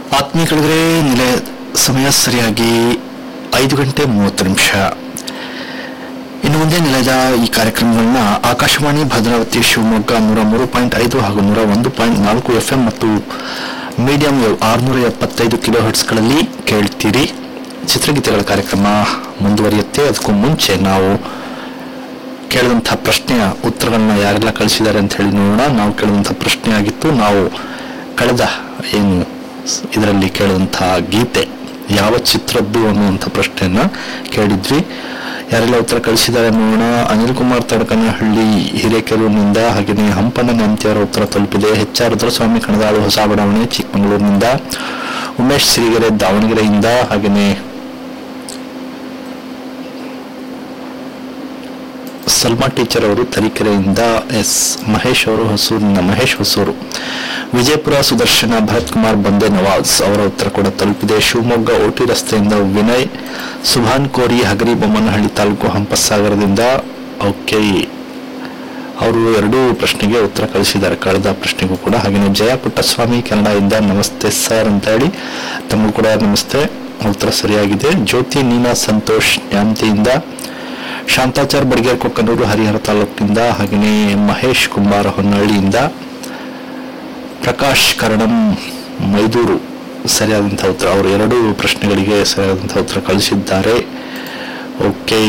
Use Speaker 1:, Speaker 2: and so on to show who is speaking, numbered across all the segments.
Speaker 1: ಆತ್ಮೀಯಗಳಿದ್ರೆ ನಿಲಯ ಸಮಯ ಸರಿಯಾಗಿ ಐದು ಗಂಟೆ ಮೂವತ್ತು ನಿಮಿಷ ಇನ್ನು ಮುಂದೆ ನಿಲಯದ ಈ ಕಾರ್ಯಕ್ರಮಗಳನ್ನ ಆಕಾಶವಾಣಿ ಭದ್ರಾವತಿ ಶಿವಮೊಗ್ಗ ನೂರ ಮೂರು ಪಾಯಿಂಟ್ ಐದು ಹಾಗೂ ನೂರ ಒಂದು ಪಾಯಿಂಟ್ ನಾಲ್ಕು ಎಫ್ ಎಂ ಮತ್ತು ಮೀಡಿಯಂ ವೇವ್ ಆರುನೂರ ಎಪ್ಪತ್ತೈದು ಕಿಲೋ ಹರ್ಟ್ಸ್ಗಳಲ್ಲಿ ಕೇಳ್ತೀರಿ ಚಿತ್ರಗೀತೆಗಳ ಕಾರ್ಯಕ್ರಮ ಮುಂದುವರಿಯುತ್ತೆ ಅದಕ್ಕೂ ಮುಂಚೆ ನಾವು ಕೇಳಿದಂಥ ಪ್ರಶ್ನೆಯ ಉತ್ತರಗಳನ್ನ ಯಾರೆಲ್ಲ ಕಳಿಸಿದ್ದಾರೆ ಅಂತ ಹೇಳಿ ನೋಡೋಣ ನಾವು ಕೇಳಿದಂಥ ಪ್ರಶ್ನೆ ಆಗಿತ್ತು ನಾವು ಕಳೆದ ಏನು ಸ್- ಇದರಲ್ಲಿ ಕೇಳಿದಂಥ ಗೀತೆ ಯಾವ ಚಿತ್ರದ್ದು ಅನ್ನುವಂಥ ಪ್ರಶ್ನೆಯನ್ನ ಕೇಳಿದ್ವಿ ಯಾರೆಲ್ಲ ಉತ್ತರ ಕಳಿಸಿದ್ದಾರೆ ನೋಡೋಣ ಅನಿಲ್ ಕುಮಾರ್ ತಡಕನಹಳ್ಳಿ ಹಿರೇಕೆರೂರಿನಿಂದ ಹಾಗೆಯೇ ಹಂಪಣ್ಣ ನೆಂತಿಯವರ ಉತ್ತರ ತಲುಪಿದೆ ಎಚ್ ಆರ್ ರುದ್ರಸ್ವಾಮಿ ಕಣದಾಳು ಹೊಸ ಬಡಾವಣೆ ಚಿಕ್ಕಮಗಳೂರಿನಿಂದ ಉಮೇಶ್ ಸಿರಿಗೆರೆ ದಾವಣಗೆರೆಯಿಂದ ಹಾಗೆಯೇ ಸಲ್ಮಾ ಟೀಚರ್ ಅವರು ತರೀಕೆರೆಯಿಂದ ಎಸ್ ಮಹೇಶ್ ಅವರು ಹೊಸೂರಿನ ಮಹೇಶ್ ಹೊಸೂರು ವಿಜಯಪುರ ಸುದರ್ಶನ ಭರತ್ ಕುಮಾರ್ ಬಂದೆ ನವಾಜ್ ಅವರ ಉತ್ತರ ಕೂಡ ತಲುಪಿದೆ ಶಿವಮೊಗ್ಗ ಓಟಿ ರಸ್ತೆಯಿಂದ ವಿನಯ್ ಸುಭಾನ್ ಕೋರಿ ಹಗರಿ ಬೊಮ್ಮನಹಳ್ಳಿ ತಾಲೂಕು ಹಂಪಸಾಗರದಿಂದ ಓಕೆ ಅವರು ಎರಡೂ ಪ್ರಶ್ನೆಗೆ ಉತ್ತರ ಕಳಿಸಿದ್ದಾರೆ ಕಳೆದ ಪ್ರಶ್ನೆಗೂ ಕೂಡ ಹಾಗೆಯೇ ಜಯ ಪುಟ್ಟಸ್ವಾಮಿ ಕನ್ನಡದಿಂದ ನಮಸ್ತೆ ಸರ್ ಅಂತ ಹೇಳಿ ತಮಗೂ ಕೂಡ ನಮಸ್ತೆ ಉತ್ತರ ಸರಿಯಾಗಿದೆ ಜ್ಯೋತಿ ನೀನಾ ಸಂತೋಷ್ ನ್ಯಾಮತಿಯಿಂದ ಶಾಂತಾಚಾರ್ ಬಡಿಗೇರ್ ಕೊಕ್ಕನೂರು ಹರಿಹರ ತಾಲೂಕಿನಿಂದ ಹಾಗೆಯೇ ಮಹೇಶ್ ಕುಂಬಾರ ಹೊನ್ನಳ್ಳಿಯಿಂದ ಪ್ರಕಾಶ್ ಕರಣಂ ಮೈದೂರು ಸರಿಯಾದಂಥ ಉತ್ತರ ಅವರು ಎರಡು ಪ್ರಶ್ನೆಗಳಿಗೆ ಸರಿಯಾದಂಥ ಉತ್ತರ ಕಳಿಸಿದ್ದಾರೆ ಓಕೆ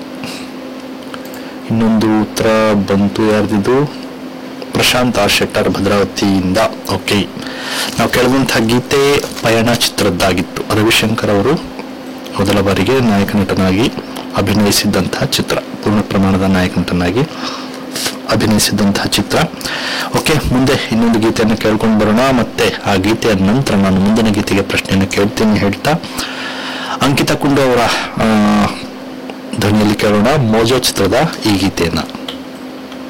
Speaker 1: ಇನ್ನೊಂದು ಉತ್ತರ ಬಂತು ಯಾರ್ದಿದು ಪ್ರಶಾಂತ್ ಆರ್ ಶೆಟ್ಟರ್ ಭದ್ರಾವತಿಯಿಂದ ಓಕೆ ನಾವು ಕೇಳಿದಂಥ ಗೀತೆ ಪಯಣ ಚಿತ್ರದ್ದಾಗಿತ್ತು ರವಿಶಂಕರ್ ಅವರು ಮೊದಲ ಬಾರಿಗೆ ನಾಯಕ ನಟನಾಗಿ ಅಭಿನಯಿಸಿದ್ದಂತಹ ಚಿತ್ರ ಪೂರ್ಣ ಪ್ರಮಾಣದ ನಾಯಕ ನಟನಾಗಿ ಅಭಿನಯಿಸಿದಂತಹ ಚಿತ್ರ ಓಕೆ ಮುಂದೆ ಇನ್ನೊಂದು ಗೀತೆಯನ್ನು ಕೇಳ್ಕೊಂಡು ಬರೋಣ ಮತ್ತೆ ಆ ಗೀತೆಯ ನಂತರ ನಾನು ಮುಂದಿನ ಗೀತೆಗೆ ಪ್ರಶ್ನೆಯನ್ನು ಕೇಳ್ತೀನಿ ಹೇಳ್ತಾ ಅಂಕಿತ ಕುಂಡು ಅವರ ಆ, ಧ್ವನಿಯಲ್ಲಿ ಕೇಳೋಣ ಮೋಜೋ ಚಿತ್ರದ ಈ ಗೀತೆಯನ್ನ